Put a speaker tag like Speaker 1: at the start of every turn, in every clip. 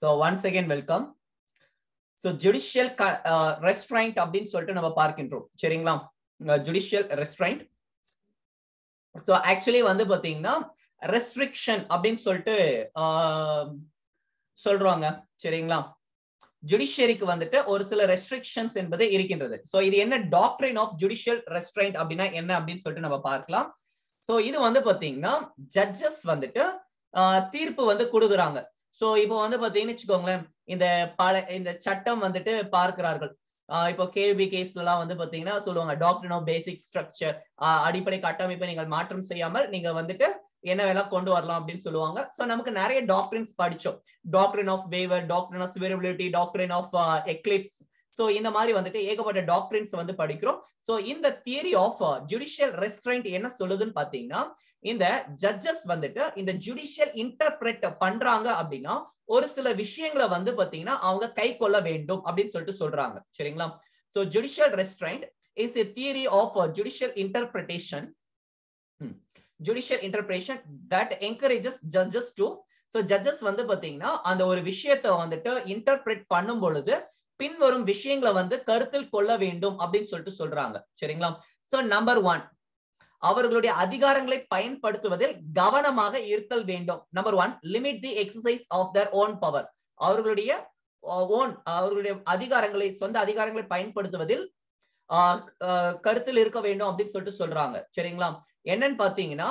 Speaker 1: so once again welcome so judicial restraint அப்படின்னு சொல்லிட்டு நம்ம பார்க்கின்றோம் சரிங்களா ஜுடிஷியல் ரெஸ்ட்ரைண்ட் ஸோ ஆக்சுவலி வந்து பாத்தீங்கன்னா ரெஸ்ட்ரிக்ஷன் அப்படின்னு சொல்லிட்டு சொல்றாங்க சரிங்களா ஜுடிஷியரிக்கு வந்துட்டு ஒரு சில ரெஸ்ட்ரிக்ஷன்ஸ் என்பது இருக்கின்றது ஸோ இது என்ன டாக்டரின் ஆஃப் ஜுடிஷியல் ரெஸ்ட்ரைண்ட் அப்படின்னா என்ன அப்படின்னு சொல்லிட்டு நம்ம பார்க்கலாம் ஸோ இது வந்து பாத்தீங்கன்னா ஜட்ஜஸ் வந்துட்டு தீர்ப்பு வந்து கொடுக்குறாங்க ஸோ இப்போ வந்து பாத்தீங்கன்னு வச்சுக்கோங்களேன் இந்த பல இந்த சட்டம் வந்துட்டு பார்க்கிறார்கள் இப்போ கேபி கேஸ்ல எல்லாம் வந்து பாத்தீங்கன்னா சொல்லுவாங்க டாக்டர் ஆஃப் பேசிக் ஸ்ட்ரக்சர் அடிப்படை கட்டமைப்பை நீங்கள் மாற்றம் செய்யாமல் நீங்க வந்துட்டு என்ன வேணா கொண்டு வரலாம் அப்படின்னு சொல்லுவாங்க ஸோ நமக்கு நிறைய டாக்டரின்ஸ் படிச்சோம் doctrine of waiver doctrine of severability doctrine of Eclipse so இந்த மாதிரி வந்துட்டு ஏகப்பட்ட டாக்டரின்ஸ் வந்து படிக்கிறோம் ஸோ இந்த தியரி ஆஃப் ஜுடிஷியல் ரெஸ்ட்ரைண்ட் என்ன சொல்லுதுன்னு பாத்தீங்கன்னா இந்த ஜட்ஜஸ் வந்துட்டு இந்த ஜுடிஷியல் இன்டர்பிரட் பண்றாங்க அப்படின்னா ஒரு சில விஷயங்களை வந்து பாத்தீங்கன்னா அவங்க கை கொள்ள வேண்டும் அப்படின்னு சொல்லிட்டு சொல்றாங்க சரிங்களா so judicial restraint is a theory of judicial interpretation judicial interpretation that encourages judges to so judges வந்து பாத்தீங்கன்னா அந்த ஒரு விஷயத்தை வந்துட்டு இன்டர்பிரேட் பண்ணும் பொழுது பின்வரும் விஷயங்களை வந்து கருத்தில் கொள்ள வேண்டும் அப்படின்னு சொல்லிட்டு சொல்றாங்க சரிங்களா சோ நம்பர் ஒன் அவர்களுடைய அதிகாரங்களை பயன்படுத்துவதில் கவனமாக இருத்தல் வேண்டும் number one limit the exercise of their own power அவர்களுடைய ஓன் அவர்களுடைய அதிகாரங்களை சொந்த அதிகாரங்களை பயன்படுத்துவதில் கருத்தில் இருக்க வேண்டும் அப்படின்னு சொல்லிட்டு சொல்றாங்க சரிங்களா என்னன்னு பாத்தீங்கன்னா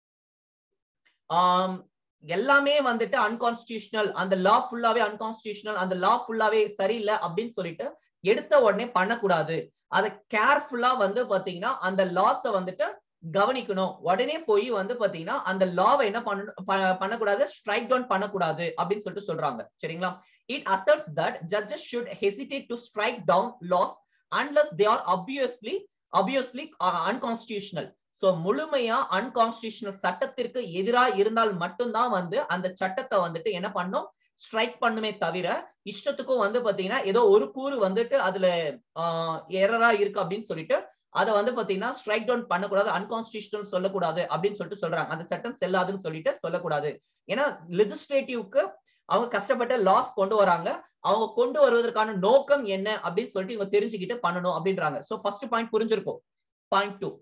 Speaker 1: எல்லாமே வந்துட்டு அன்கான்ஸ்டியூஷனல் அந்த லா ஃபுல்லாவே அன்கான்ஸ்டியூஷனல் அந்த லா ஃபுல்லாவே சரியில்லை அப்படின்னு சொல்லிட்டு எடுத்த உடனே பண்ணக்கூடாது அதை கேர்ஃபுல்லா வந்து பாத்தீங்கன்னா அந்த லாஸ வந்துட்டு கவனிக்கணும் உடனே போய் வந்து பாத்தீங்கன்னா அந்த லாவை என்ன பண்ண பண்ணக்கூடாது ஸ்ட்ரைக் டவுன் பண்ணக்கூடாது அப்படின்னு சொல்லிட்டு சொல்றாங்க சரிங்களா it asserts that judges should hesitate to strike down laws unless they are obviously obviously unconstitutional so முழுமையா அன்கான்ஸ்டியூஷனல் சட்டத்திற்கு எதிராக இருந்தால் மட்டும்தான் வந்து அந்த சட்டத்தை வந்துட்டு என்ன பண்ணும் ஸ்ட்ரைக் பண்ணுமே தவிர இஷ்டத்துக்கும் வந்து பாத்தீங்கன்னா ஏதோ ஒரு கூறு வந்துட்டு அதுல எரரா இருக்கு அப்படின்னு சொல்லிட்டு அதை வந்து பாத்தீங்கன்னா ஸ்ட்ரைக் டவுன் பண்ணக்கூடாது அன்கான்ஸ்டியூஷனல் சொல்லக்கூடாது அப்படின்னு சொல்லிட்டு சொல்றாங்க அந்த சட்டம் செல்லாதுன்னு சொல்லிட்டு சொல்லக்கூடாது ஏன்னா லெஜிஸ்லேட்டிவ்க்கு அவங்க கஷ்டப்பட்ட லாஸ் கொண்டு வராங்க அவங்க கொண்டு வருவதற்கான நோக்கம் என்ன அப்படின்னு சொல்லிட்டு இவங்க தெரிஞ்சுக்கிட்டு பண்ணணும் அப்படின்றாங்க சோ ஃபர்ஸ்ட் பாயிண்ட் புரிஞ்சிருக்கும் point two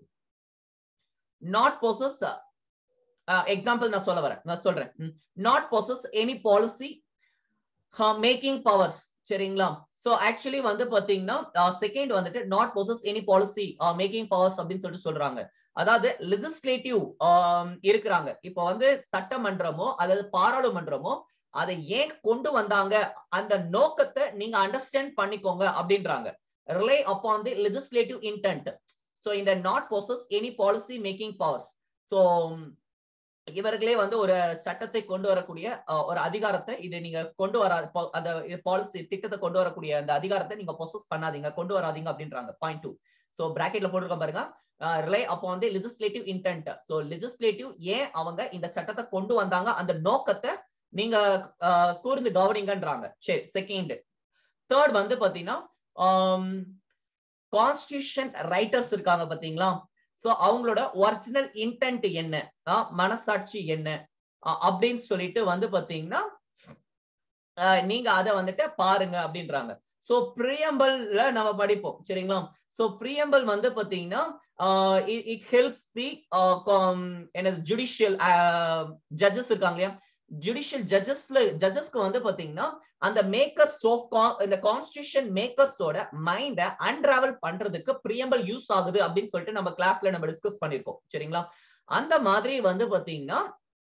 Speaker 1: not possess example நான் சொல்ல வரேன் நான் சொல்றேன் not possess any policy making powers சரிங்களா சோ ஆக்சுவலி வந்து பாத்தீங்கன்னா செகண்ட் வந்துட்டு not possess any policy making powers அப்படின்னு சொல்லிட்டு சொல்றாங்க அதாவது லெஜிஸ்லேட்டிவ் இருக்கிறாங்க இப்போ வந்து சட்டமன்றமோ அல்லது பாராளுமன்றமோ அதை ஏன் கொண்டு வந்தாங்க அந்த நோக்கத்தை நீங்க அண்டர்ஸ்டாண்ட் பண்ணிக்கோங்க அப்படின்றாங்க rely upon the legislative intent so இந்த not possess any policy making powers so இவர்களே வந்து ஒரு சட்டத்தை கொண்டு வரக்கூடிய ஒரு அதிகாரத்தை இது நீங்க கொண்டு வரா அந்த பாலிசி திட்டத்தை கொண்டு வரக்கூடிய அந்த அதிகாரத்தை நீங்க ப்ரொசஸ் பண்ணாதீங்க கொண்டு வராதீங்க அப்படின்றாங்க பாயிண்ட் டூ ஸோ பிராக்கெட்ல போட்டிருக்க பாருங்க rely upon the legislative intent so legislative ஏன் அவங்க இந்த சட்டத்தை கொண்டு வந்தாங்க அந்த நோக்கத்தை நீங்க கூர்ந்து கவனிங்கன்றாங்க சரி செகண்ட் தேர்ட் வந்து பாத்தீங்கன்னா கான்ஸ்டியூஷன் ரைட்டர்ஸ் இருக்காங்க பாத்தீங்களா சோ அவங்களோட ஒரிஜினல் இன்டென்ட் என்ன மனசாட்சி என்ன அப்படின்னு சொல்லிட்டு வந்து பாத்தீங்கன்னா நீங்க அதை வந்துட்டு பாருங்க அப்படின்றாங்க சோ பிரியம்பல்ல நம்ம படிப்போம் சரிங்களா சோ பிரியம்பல் வந்து பாத்தீங்கன்னா இட் ஹெல்ப்ஸ் தி என்னது ஜுடிஷியல் ஜட்ஜஸ் இருக்காங்க இல்லையா ஜுடிஷியல் ஜட்ஜஸ்ல ஜட்ஜஸ்க்கு வந்து பாத்தீங்கன்னா அந்த மேக்கர்ஸ் ஆஃப் இந்த கான்ஸ்டியூஷன் மேக்கர்ஸோட மைண்ட அன்டிராவல் பண்றதுக்கு பிரியம்பல் யூஸ் ஆகுது அப்படின்னு சொல்லிட்டு நம்ம கிளாஸ்ல நம்ம டிஸ்கஸ் பண்ணிருக்கோம் சரிங்களா அந்த மாதிரி வந்து பாத்தீங்கன்னா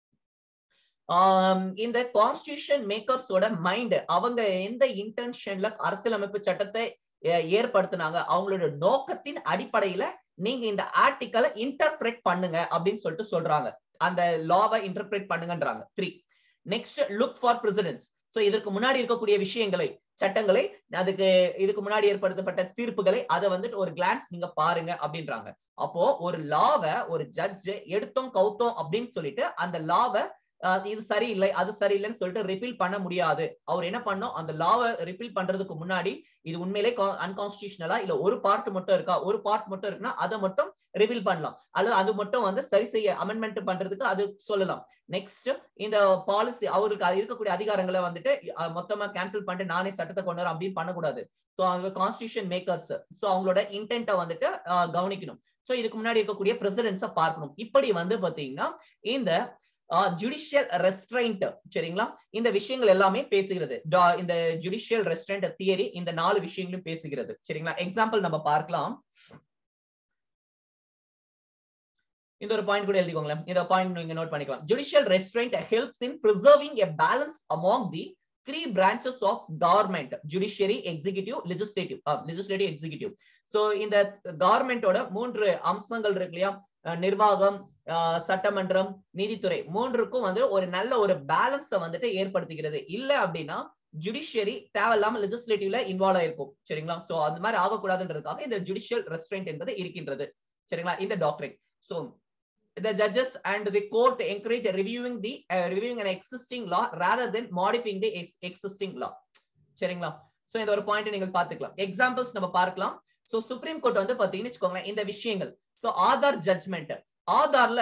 Speaker 1: இந்த கான்ஸ்டியூஷன் மேக்கர்ஸோட மைண்ட் அவங்க எந்த இன்டென்ஷன்ல அரசியலமைப்பு சட்டத்தை ஏற்படுத்தினாங்க அவங்களோட நோக்கத்தின் அடிப்படையில நீங்க இந்த ஆர்டிக்கலை இன்டர்பிரேட் பண்ணுங்க அப்படின்னு சொல்லிட்டு சொல்றாங்க அந்த லாவை இன்டர்பிரேட் பண்ணுங்கன்றாங்க three next look for precedents so இதற்கு முன்னாடி இருக்கக்கூடிய விஷயங்களை சட்டங்களை அதுக்கு இதுக்கு முன்னாடி ஏற்படுத்தப்பட்ட தீர்ப்புகளை அதை வந்துட்டு ஒரு கிளான்ஸ் நீங்க பாருங்க அப்படின்றாங்க அப்போ ஒரு லாவை ஒரு ஜட்ஜ் எடுத்தோம் கவுத்தோம் அப்படின்னு சொல்லிட்டு அந்த லாவை இது சரியில்லை அது சரியில்லைன்னு சொல்லிட்டு ரிப்பீல் பண்ண முடியாது அவர் என்ன பண்ணும் அந்த லாவை ரிப்பீல் பண்றதுக்கு முன்னாடி இது உண்மையிலே அன்கான்ஸ்டியூஷனலா இல்ல ஒரு பார்ட் மட்டும் இருக்கா ஒரு பார்ட் மட்டும் இருக்குன்னா அதை மட்டும் ரிவீல் பண்ணலாம் அல்லது அது மட்டும் வந்து சரி செய்ய அமெண்ட்மெண்ட் பண்றதுக்கு அது சொல்லலாம் நெக்ஸ்ட் இந்த பாலிசி அவருக்கு அது இருக்கக்கூடிய அதிகாரங்களை வந்துட்டு மொத்தமா கேன்சல் பண்ணிட்டு நானே சட்டத்தை கொண்டு வரேன் அப்படின்னு பண்ணக்கூடாது ஸோ அவங்க கான்ஸ்டியூஷன் மேக்கர்ஸ் ஸோ அவங்களோட இன்டென்ட்டை வந்துட்டு கவனிக்கணும் ஸோ இதுக்கு முன்னாடி இருக்கக்கூடிய பிரசிடென்ட்ஸை பார்க்கணும் இப்படி வந்து பாத்தீங்கன்னா இந்த ஜுடிஷியல் ரெஸ்ட்ரைண்ட் சரிங்களா இந்த விஷயங்கள் எல்லாமே பேசுகிறது இந்த ஜுடிஷியல் ரெஸ்ட்ரைண்ட் தியரி இந்த நாலு விஷயங்களும் பேசுகிறது சரிங்களா எக்ஸாம்பிள் நம்ம பார்க்கலாம் இந்த ஒரு பாயிண்ட் கூட எழுதிக்கோங்களேன் இந்த பாயிண்ட் நீங்க நோட் பண்ணிக்கலாம் judicial restraint helps in preserving a balance among the three branches of government judiciary executive legislative legislative executive so இந்த கவர்மெண்டோட மூன்று அம்சங்கள் இருக்கு இல்லையா நிர்வாகம் சட்டமன்றம் நீதித்துறை மூன்றுக்கும் வந்து ஒரு நல்ல ஒரு பேலன்ஸை வந்துட்டு ஏற்படுத்துகிறது இல்ல அப்படின்னா ஜுடிஷியரி தேவையில்லாம லெஜிஸ்லேட்டிவ்ல இன்வால்வ் ஆயிருக்கும் சரிங்களா சோ அந்த மாதிரி ஆகக்கூடாதுன்றதுக்காக இந்த ஜுடிஷியல் ரெஸ்ட்ரெயின்ட் என்பது இருக்கின்றது சரிங்களா இந்த doctrine so the judges and the court encourage reviewing the uh, reviewing an existing law rather than modifying the ex existing law சரிங்களா சோ இந்த ஒரு பாயிண்ட் நீங்க பாத்துக்கலாம் எக்ஸாம்பிள்ஸ் நம்ம பார்க்கலாம் சோ சுப்ரீம் கோர்ட் வந்து பாத்தீங்கன்னு வச்சுக்கோங்களேன் இந்த விஷயங்கள் சோ ஆதார் ஜட்மெண்ட் ஆதார்ல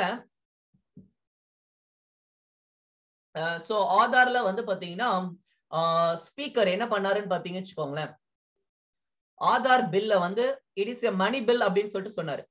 Speaker 1: சோ ஆதார்ல வந்து பாத்தீங்கன்னா ஸ்பீக்கர் என்ன பண்ணாருன்னு பாத்தீங்கன்னு வச்சுக்கோங்களேன் ஆதார் பில்ல வந்து it is a money bill அப்படின்னு சொல்லிட்டு சொன்னாரு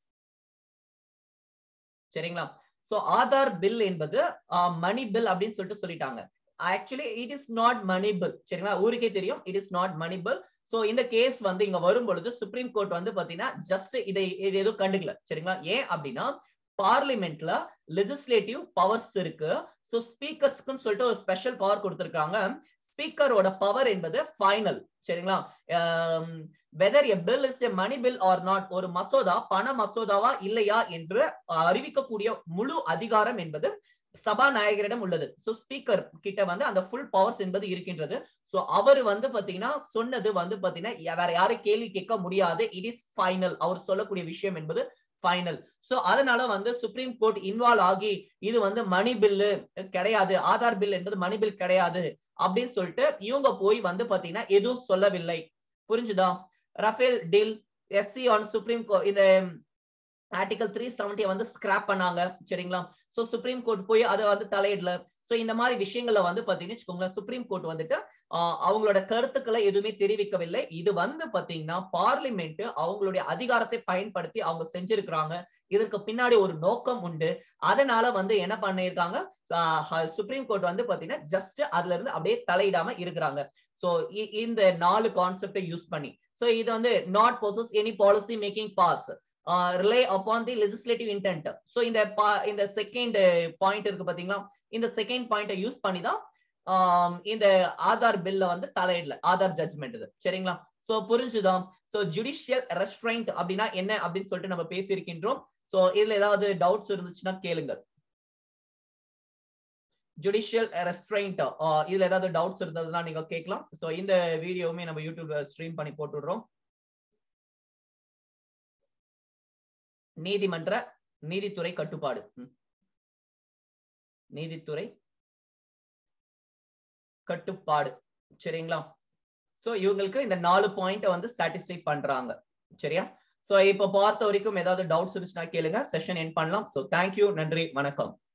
Speaker 1: சரிங்களா சோ ஆதார் பில் என்பது மணி பில் அப்படின்னு சொல்லிட்டு சொல்லிட்டாங்க actually it is not money bill சரிங்களா ஊருக்கே தெரியும் it is not money bill so இந்த கேஸ் வந்து இங்க வரும் பொழுது சுப்ரீம் கோர்ட் வந்து பாத்தீங்கன்னா ஜஸ்ட் இதை இது எதுவும் கண்டுக்கல சரிங்களா ஏன் அப்படின்னா பார்லிமெண்ட்ல லெஜிஸ்லேட்டிவ் பவர்ஸ் இருக்கு சோ ஸ்பீக்கர்ஸ்க்குன்னு சொல்லிட்டு ஒரு ஸ்பெஷல் பவர் கொடுத்திருக்காங்க ஸ்பீக்கரோட பவர் என்பது ஃபைனல் சரிங்களா whether a bill is a money bill or not ஒரு மசோதா பண மசோதாவா இல்லையா என்று அறிவிக்கக்கூடிய முழு அதிகாரம் என்பது சபாநாயகரிடம் உள்ளது சோ ஸ்பீக்கர் கிட்ட வந்து அந்த ஃபுல் பவர்ஸ் என்பது இருக்கின்றது சோ அவர் வந்து பாத்தீங்கன்னா சொன்னது வந்து பாத்தீங்கன்னா வேற யாரும் கேள்வி கேட்க முடியாது இட் இஸ் ஃபைனல் அவர் சொல்லக்கூடிய விஷயம் என்பது ஃபைனல் சோ அதனால வந்து சுப்ரீம் கோர்ட் இன்வால்வ் ஆகி இது வந்து மணி பில்லு கிடையாது ஆதார் பில் என்பது மணி பில் கிடையாது அப்படின்னு சொல்லிட்டு இவங்க போய் வந்து பாத்தீங்கன்னா எதுவும் சொல்லவில்லை புரிஞ்சுதா Rafale deal SC on supreme court இந்த ஆர்டிகல் த்ரீ செவன்டியை வந்து ஸ்கிராப் பண்ணாங்க சரிங்களா சோ சுப்ரீம் கோர்ட் போய் அதை வந்து தலையிடல சோ இந்த மாதிரி விஷயங்கள்ல வந்து பாத்தீங்கன்னு வச்சுக்கோங்களேன் சுப்ரீம் கோர்ட் வந்துட்டு அவங்களோட கருத்துக்களை எதுவுமே தெரிவிக்கவில்லை இது வந்து பாத்தீங்கன்னா பார்லிமெண்ட் அவங்களுடைய அதிகாரத்தை பயன்படுத்தி அவங்க செஞ்சிருக்கிறாங்க இதற்கு பின்னாடி ஒரு நோக்கம் உண்டு அதனால வந்து என்ன பண்ணிருக்காங்க சுப்ரீம் கோர்ட் வந்து பாத்தீங்கன்னா ஜஸ்ட் அதுல இருந்து அப்படியே தலையிடாம இருக்கிறாங்க சோ இந்த நாலு கான்செப்டை யூஸ் பண்ணி சோ இது வந்து not possess any policy making powers rely upon the legislative intent so இந்த இந்த செகண்ட் பாயிண்ட் இருக்கு பாத்தீங்களா இந்த செகண்ட் பாயிண்ட்டை யூஸ் பண்ணி தான் இந்த ஆதார் பில்ல வந்து தலையிடல ஆதார் ஜட்மெண்ட் இது சரிங்களா சோ புரிஞ்சுதா சோ ஜுடிஷியல் ரெஸ்ட்ரைண்ட் அப்படின்னா என்ன அப்படின்னு சொல்லிட்டு நம்ம பேசியிருக்கின்றோம் சோ இதுல ஏதாவது டவுட்ஸ் இருந்துச்சுன்னா கேளுங்க ஜுடிஷியல் ரெஸ்ட்ரைண்ட் இதுல ஏதாவது டவுட்ஸ் இருந்ததுன்னா நீங்க கேட்கலாம் சோ இந்த வீடியோவுமே நம்ம யூடியூப்ல ஸ்ட்ரீம் பண்ணி போட்டுடுறோம் நீதிமன்ற நீதித்துறை கட்டுப்பாடு நீதித்துறை கட்டுப்பாடு சரிங்களா சோ இவங்களுக்கு இந்த நாலு பாயிண்ட் வந்து சாட்டிஸ்ஃபை பண்றாங்க சரியா சோ இப்ப பார்த்த வரைக்கும் ஏதாவது டவுட்ஸ் இருந்துச்சுன்னா கேளுங்க செஷன் என் பண்ணலாம் சோ தேங்க்யூ நன்றி வணக்கம்